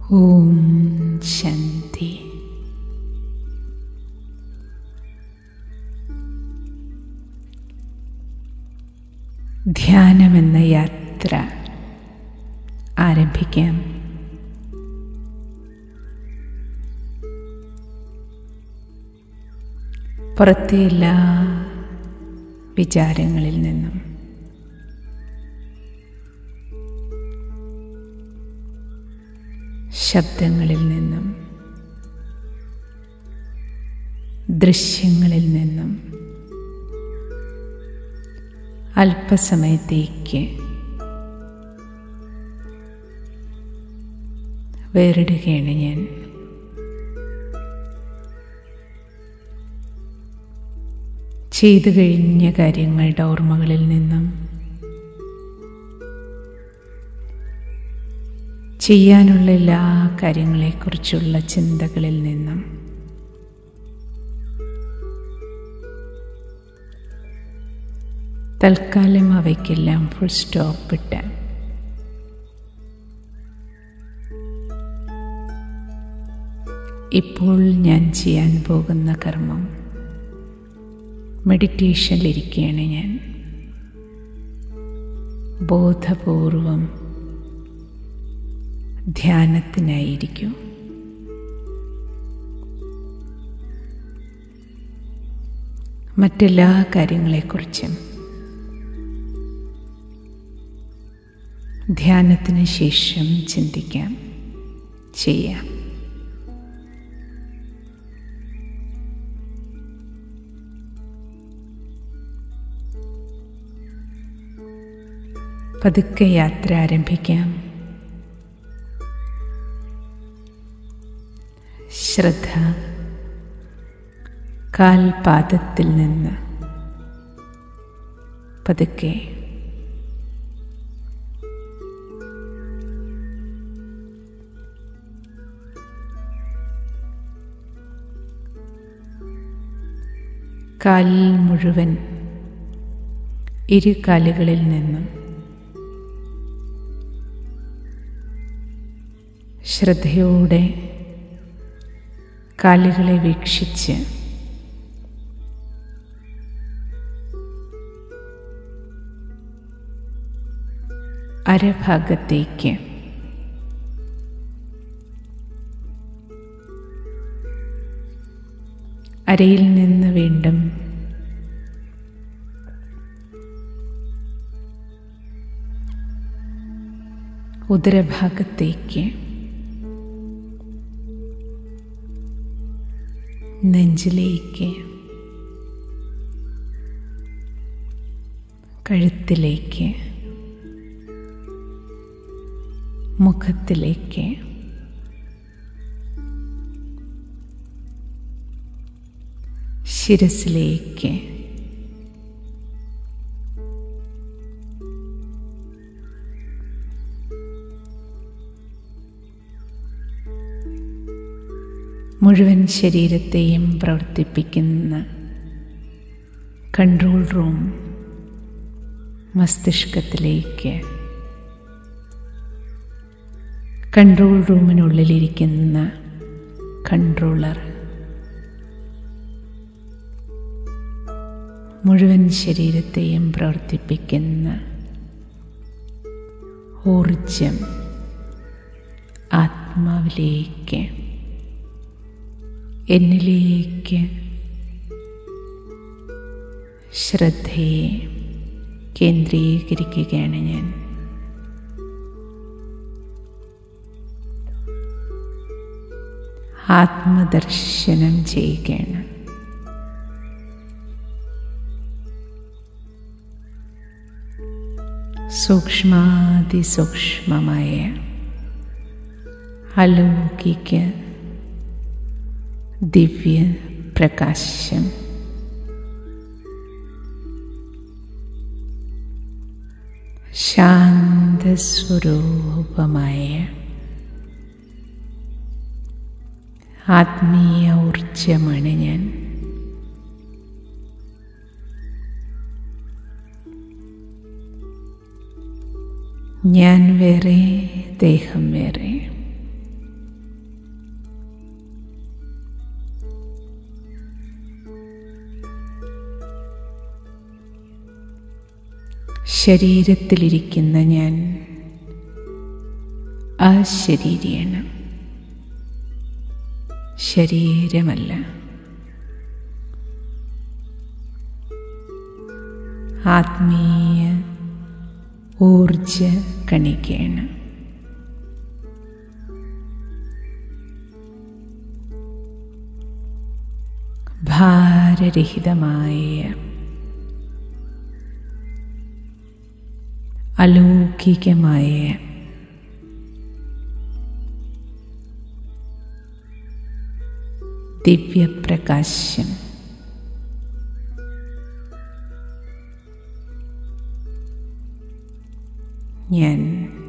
ഓം ശാന്തി ധ്യാനമെന്ന യാത്ര ആരംഭിക്കാം പുറത്തെ എല്ലാ വിചാരങ്ങളിൽ നിന്നും ശബ്ദങ്ങളിൽ നിന്നും ദൃശ്യങ്ങളിൽ നിന്നും അല്പസമയത്തേക്ക് വേറിടുകയാണ് ഞാൻ ചെയ്തു കഴിഞ്ഞ കാര്യങ്ങളുടെ ഓർമ്മകളിൽ നിന്നും ചെയ്യാനുള്ള എല്ലാ കാര്യങ്ങളെക്കുറിച്ചുള്ള ചിന്തകളിൽ നിന്നും തൽക്കാലം അവയ്ക്കെല്ലാം ഫുൾ സ്റ്റോപ്പ് ഇട്ട് ഇപ്പോൾ ഞാൻ ചെയ്യാൻ പോകുന്ന കർമ്മം മെഡിറ്റേഷനിലിരിക്കുകയാണ് ഞാൻ ബോധപൂർവം ധ്യാനത്തിനായിരിക്കും മറ്റെല്ലാ കാര്യങ്ങളെക്കുറിച്ചും ധ്യാനത്തിന് ശേഷം ചിന്തിക്കാം ചെയ്യാം പതുക്കെ യാത്ര ആരംഭിക്കാം ശ്രദ്ധ കാൽപാദത്തിൽ നിന്ന് പതുക്കെ കാലിൽ മുഴുവൻ ഇരു കാലുകളിൽ നിന്നും ശ്രദ്ധയോടെ കാലുകളെ വീക്ഷിച്ച് അരഭാഗത്തേക്ക് അരയിൽ നിന്ന് വീണ്ടും ഉദരഭാഗത്തേക്ക് നെഞ്ചിലേക്ക് കഴുത്തിലേക്ക് മുഖത്തിലേക്ക് ശിരസിലേക്ക് മുഴുവൻ ശരീരത്തെയും പ്രവർത്തിപ്പിക്കുന്ന കൺട്രോൾ റൂം മസ്തിഷ്കത്തിലേക്ക് കൺട്രോൾ റൂമിനുള്ളിലിരിക്കുന്ന കൺട്രോളർ മുഴുവൻ ശരീരത്തെയും പ്രവർത്തിപ്പിക്കുന്ന ഊർജം ആത്മാവിലേക്ക് എന്നിലേക്ക് ശ്രദ്ധയെ കേന്ദ്രീകരിക്കുകയാണ് ഞാൻ ആത്മദർശനം ചെയ്യുകയാണ് സൂക്ഷ്മാതിസൂക്ഷ്മമായ അലൗകിക ദിവ്യ പ്രകാശം ശാന്തസ്വരൂപമായ ആത്മീയ ഊർജമാണ് ഞാൻ ഞാൻ വേറെ ദേഹം വേറെ ശരീരത്തിലിരിക്കുന്ന ഞാൻ അശരീരിയാണ് ശരീരമല്ല ആത്മീയ ഊർജ കണികയാണ് ഭാരരഹിതമായ അലൗകികമായ ദിവ്യപ്രകാശം ഞാൻ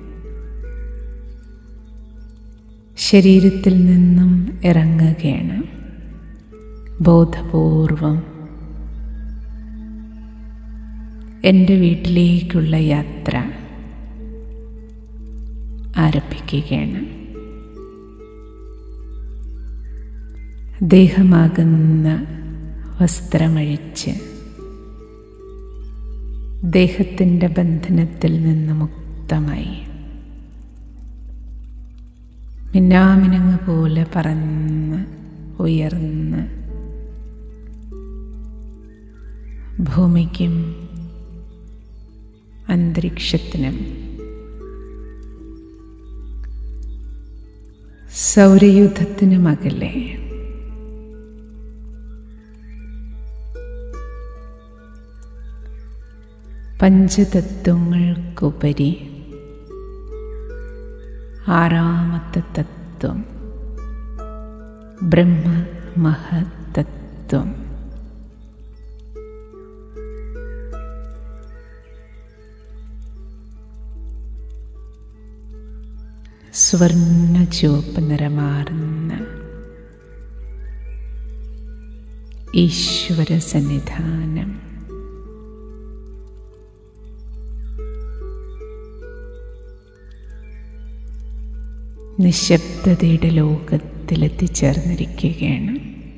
ശരീരത്തിൽ നിന്നും ഇറങ്ങുകയാണ് ബോധപൂർവം എൻ്റെ വീട്ടിലേക്കുള്ള യാത്ര ആരംഭിക്കുകയാണ് ദേഹമാകുന്ന വസ്ത്രമഴിച്ച് ദേഹത്തിൻ്റെ ബന്ധനത്തിൽ നിന്ന് മുക്തമായി മിന്നാമിനങ്ങ് പോലെ പറന്ന് ഉയർന്ന് ഭൂമിക്കും അന്തരീക്ഷത്തിനും സൗരയൂഥത്തിനുമകലെ പഞ്ചതത്വങ്ങൾക്കുപരി ആറാമത്തെ തത്വം ബ്രഹ്മമഹത്തത്വം സ്വർണ്ണ ചുവപ്പ് നിറമാർന്ന ഈശ്വര സന്നിധാനം നിശബ്ദതയുടെ ലോകത്തിലെത്തിച്ചേർന്നിരിക്കുകയാണ്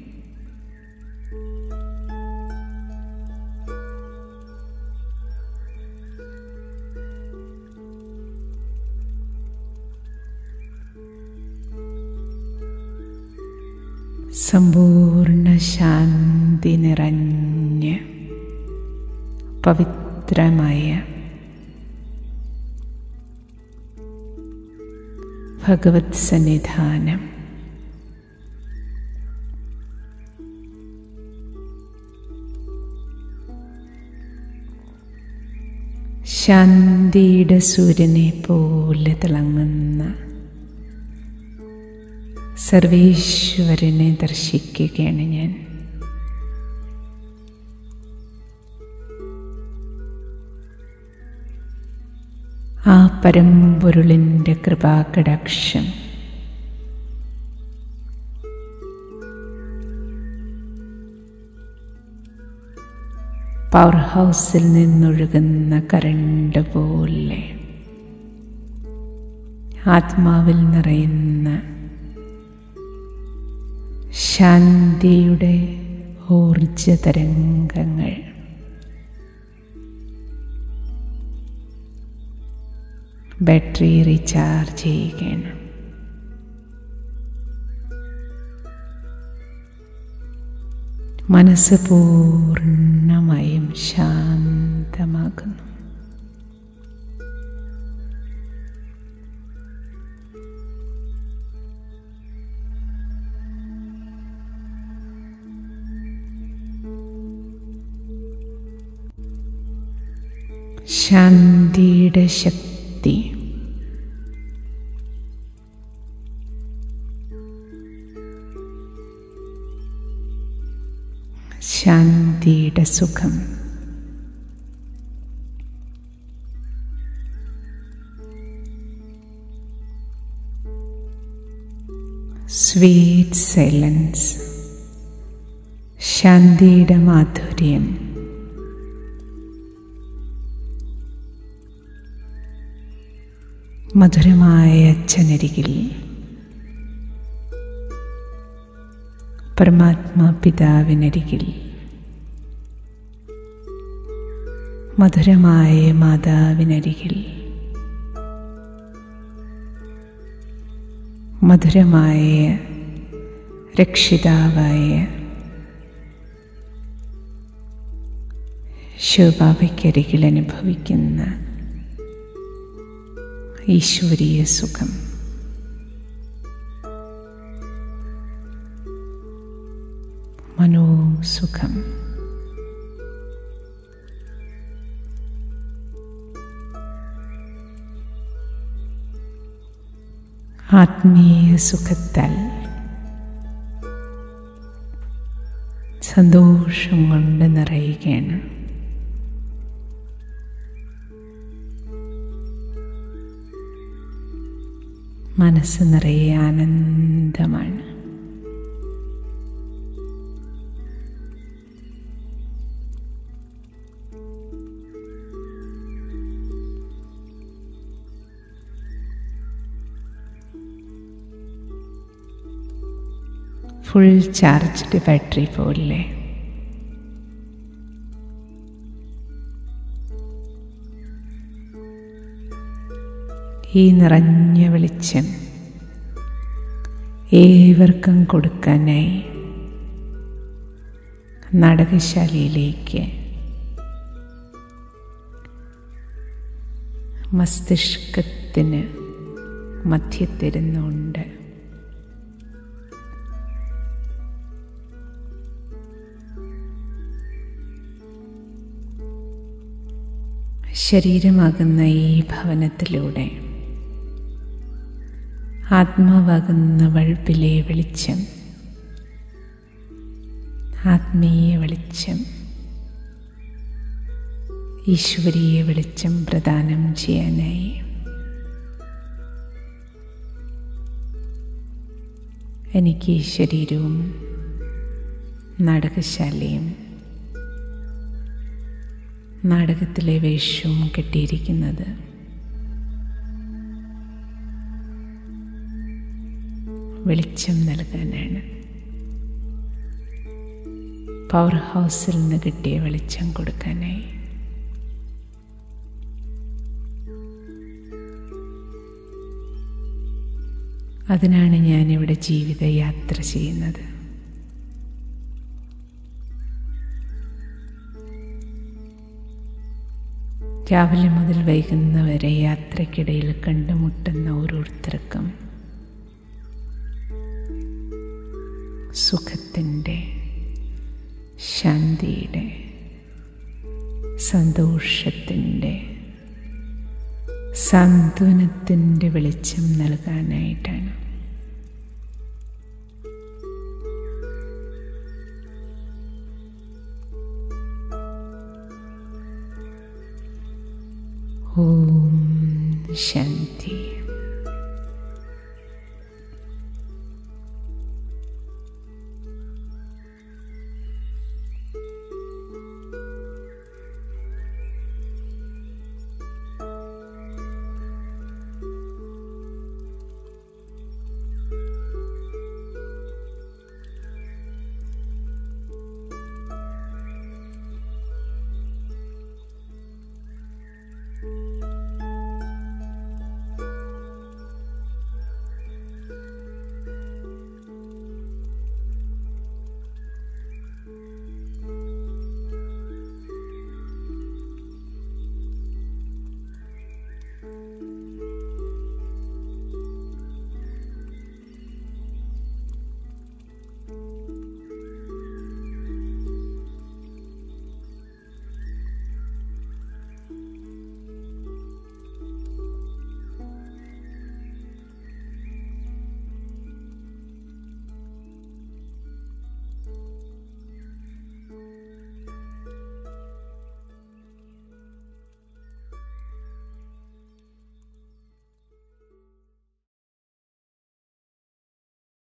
സമ്പൂർണ്ണ ശാന്തി നിറഞ്ഞ് പവിത്രമായ ഭഗവത് സന്നിധാനം ശാന്തിയുടെ സൂര്യനെ പോലെ തിളങ്ങുന്ന സർവേശ്വരനെ ദർശിക്കുകയാണ് ഞാൻ ആ പരമ്പൊരുളിൻ്റെ കൃപാകടാക്ഷം പവർ ഹൗസിൽ നിന്നൊഴുകുന്ന കരണ്ട് പോലെ ആത്മാവിൽ നിറയുന്ന ശാന്തിയുടെ ഊർജ തരംഗങ്ങൾ ബാറ്ററി റീചാർജ് ചെയ്യുകയാണ് മനസ്സ് പൂർണ്ണമായും ശാന്തമാകുന്നു ശാന്തിയുടെ ശക്തി ശാന്തിയുടെ സുഖം സ്വീറ്റ് സൈലൻസ് ശാന്തിയുടെ മാധുര്യം മധുരമായ അച്ഛനരികിൽ പരമാത്മാ പിതാവിനരികിൽ മധുരമായ മാതാവിനരികിൽ മധുരമായ രക്ഷിതാവായ ശോഭാവയ്ക്കരികിൽ അനുഭവിക്കുന്ന ഈശ്വരീയ സുഖം മനോസുഖം ആത്മീയ സുഖത്താൽ സന്തോഷം കൊണ്ട് നിറയുകയാണ് മനസ്സ് നിറയെ ആനന്ദമാണ് ഫുൾ ചാർജ്ഡ് ബാറ്ററി പോലെ ഈ നിറഞ്ഞ വെളിച്ചം ഏവർക്കും കൊടുക്കാനായി നാടകശാലയിലേക്ക് മസ്തിഷ്കത്തിന് മധ്യത്തിരുന്നുണ്ട് ശരീരമാകുന്ന ഈ ഭവനത്തിലൂടെ ആത്മാവാകുന്ന വഴുപ്പിലെ വെളിച്ചം ആത്മീയ വെളിച്ചം ഈശ്വരീയ വെളിച്ചം പ്രദാനം ചെയ്യാനായി എനിക്ക് ഈ ശരീരവും നാടകശാലയും നാടകത്തിലെ വേഷവും കെട്ടിയിരിക്കുന്നത് വെളിച്ചം നൽകാനാണ് പവർ ഹൗസിൽ നിന്ന് കിട്ടിയ വെളിച്ചം കൊടുക്കാനായി അതിനാണ് ഞാനിവിടെ ജീവിതയാത്ര ചെയ്യുന്നത് രാവിലെ മുതൽ വൈകുന്നവരെ യാത്രക്കിടയിൽ കണ്ടുമുട്ടുന്ന ഓരോരുത്തർക്കും സുഖത്തിൻ്റെ ശാന്തിയുടെ സന്തോഷത്തിൻ്റെ സാന്ത്വനത്തിൻ്റെ വെളിച്ചം നൽകാനായിട്ടാണ് ഓം ശാന്തി